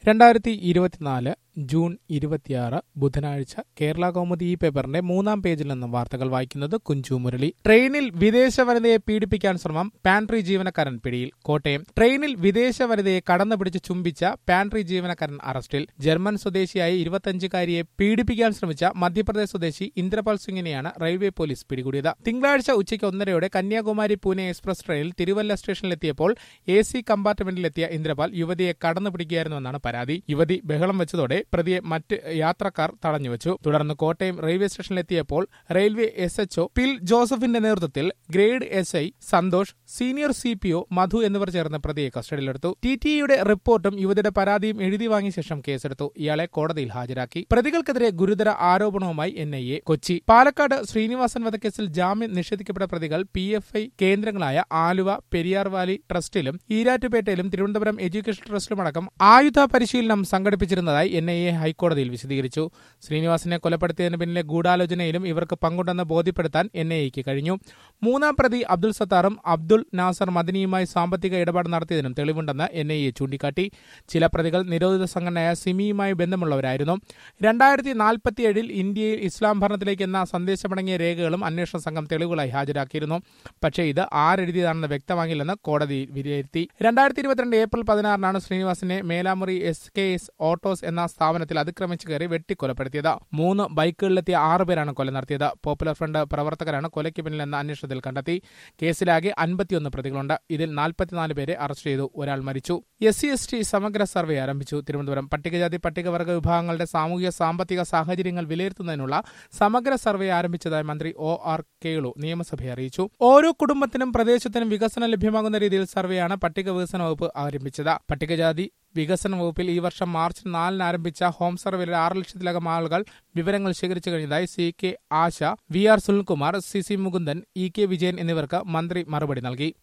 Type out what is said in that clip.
രണ്ടായിരത്തി ഇരുപത്തിനാല് ജൂൺ ഇരുപത്തിയാറ് ബുധനാഴ്ച കേരള കൗമുദി ഈ പേപ്പറിന്റെ മൂന്നാം പേജിൽ നിന്നും വാർത്തകൾ വായിക്കുന്നത് കുഞ്ചു മുരളി ട്രെയിനിൽ വിദേശ വനിതയെ പീഡിപ്പിക്കാൻ ശ്രമം പാൻട്രി ജീവനക്കാരൻ പിടിയിൽ കോട്ടയം ട്രെയിനിൽ വിദേശ വനിതയെ കടന്നുപിടിച്ച് ചുംബിച്ച പാൻട്രി ജീവനക്കാരൻ അറസ്റ്റിൽ ജർമ്മൻ സ്വദേശിയായ ഇരുപത്തഞ്ചുകാരിയെ പീഡിപ്പിക്കാൻ ശ്രമിച്ച മധ്യപ്രദേശ് സ്വദേശി ഇന്ദ്രപാൽ സിംഗിനെയാണ് റെയിൽവേ പോലീസ് പിടികൂടിയത് തിങ്കളാഴ്ച ഉച്ചയ്ക്ക് ഒന്നരയോടെ കന്യാകുമാരി പൂനെ എക്സ്പ്രസ് ട്രെയിനിൽ തിരുവല്ല സ്റ്റേഷനിലെത്തിയപ്പോൾ എ സി കമ്പാർട്ട്മെന്റിലെത്തിയ ഇന്ദ്രപാൽ യുവതിയെ കടന്നുപിടിക്കുകയായിരുന്നുവെന്നാണ് പരാതി യുവതി ബഹളം വെച്ചതോടെ പ്രതിയെ മറ്റ് യാത്രക്കാർ തടഞ്ഞുവച്ചു തുടർന്ന് കോട്ടയം റെയിൽവേ സ്റ്റേഷനിലെത്തിയപ്പോൾ റെയിൽവേ എസ് എച്ച്ഒ പിൽ ജോസഫിന്റെ നേതൃത്വത്തിൽ grade S I Santhosh senior C P O Madhu എന്നിവർ ചേർന്ന് പ്രതിയെ കസ്റ്റഡിയിലെടുത്തു ടി ടിയുടെ റിപ്പോർട്ടും യുവതിയുടെ പരാതിയും എഴുതി വാങ്ങിയ ശേഷം കേസെടുത്തു ഇയാളെ കോടതിയിൽ ഹാജരാക്കി പ്രതികൾക്കെതിരെ ഗുരുതര ആരോപണവുമായി N I A Kochi Palakkad Sreenivasan വധക്കേസിൽ ജാമ്യം നിഷേധിക്കപ്പെട്ട പ്രതികൾ പി എഫ് ഐ കേന്ദ്രങ്ങളായ ആലുവ പെരിയാർ വാലി ട്രസ്റ്റിലും ഈരാറ്റുപേട്ടയിലും തിരുവനന്തപുരം എഡ്യൂക്കേഷൻ ട്രസ്റ്റിലുമടക്കം ആയുധ പരിശീലനം സംഘടിപ്പിച്ചിരുന്നതായി എൻ ഐ എ ഹൈക്കോടതിയിൽ വിശദീകരിച്ചു ശ്രീനിവാസനെ കൊലപ്പെടുത്തിയതിന് പിന്നിലെ ഗൂഢാലോചനയിലും ഇവർക്ക് പങ്കുണ്ടെന്ന് ബോധ്യപ്പെടുത്താൻ എൻ ഐ എക്ക് കഴിഞ്ഞു മൂന്നാം പ്രതി അബ്ദുൾ സത്താറും അബ്ദുൾ നാസർ മദനിയുമായി സാമ്പത്തിക ഇടപാട് നടത്തിയതിനും തെളിവുണ്ടെന്ന് എൻ ഐ എ ചൂണ്ടിക്കാട്ടി ചില പ്രതികൾ നിരോധിത സംഘടനയായ സിമിയുമായി ബന്ധമുള്ളവരായിരുന്നു രണ്ടായിരത്തി നാൽപ്പത്തിയേഴിൽ ഇന്ത്യയിൽ ഇസ്ലാം ഭരണത്തിലേക്ക് എന്ന സന്ദേശമടങ്ങിയ രേഖകളും അന്വേഷണ സംഘം തെളിവുകളായി ഹാജരാക്കിയിരുന്നു പക്ഷേ ഇത് ആരെഴുതിയതാണെന്ന് വ്യക്തമാകില്ലെന്ന് കോടതി വിലയിരുത്തി രണ്ടായിരത്തി ഇരുപത്തിരണ്ട് ഏപ്രിൽ പതിനാറിനാണ് ശ്രീനിവാസിനെ Melamuri S K S autos എന്ന സ്ഥാപനത്തിൽ അതിക്രമിച്ചു കയറി വെട്ടിക്കൊലപ്പെടുത്തിയത് മൂന്ന് ബൈക്കുകളിലെത്തിയ ആറ് പേരാണ് കൊല നടത്തിയത് പോപ്പുലർ ഫ്രണ്ട് പ്രവർത്തകരാണ് കൊലയ്ക്ക് പിന്നിലെന്ന അന്വേഷണത്തിൽ കണ്ടെത്തി കേസിലാകെ അൻപത്തിയൊന്ന് പ്രതികളുണ്ട് ഇതിൽ നാൽപ്പത്തിനാല് പേരെ അറസ്റ്റ് ചെയ്തു ഒരാൾ മരിച്ചു എസ് സി എസ് ടി സമഗ്ര സർവേ ആരംഭിച്ചു തിരുവനന്തപുരം പട്ടികജാതി പട്ടികവർഗ വിഭാഗങ്ങളുടെ സാമൂഹിക സാമ്പത്തിക സാഹചര്യങ്ങൾ വിലയിരുത്തുന്നതിനുള്ള സമഗ്ര സർവേ ആരംഭിച്ചതായി മന്ത്രി ഒ ആർ കേളു നിയമസഭയെ അറിയിച്ചു ഓരോ കുടുംബത്തിനും പ്രദേശത്തിനും വികസനം ലഭ്യമാകുന്ന രീതിയിൽ സർവേയാണ് പട്ടിക വികസന വകുപ്പ് ആരംഭിച്ചത് പട്ടികജാതി വികസന വകുപ്പിൽ ഈ വർഷം മാർച്ച് നാലിന് ആരംഭിച്ച ഹോം സർവേയിൽ ആറ് ലക്ഷത്തിലകം ആളുകൾ വിവരങ്ങൾ ശേഖരിച്ചു കഴിഞ്ഞതായി C K Asha V R Sunilkumar C C Mukundan E K Vijayan എന്നിവർക്ക് മന്ത്രി മറുപടി നൽകി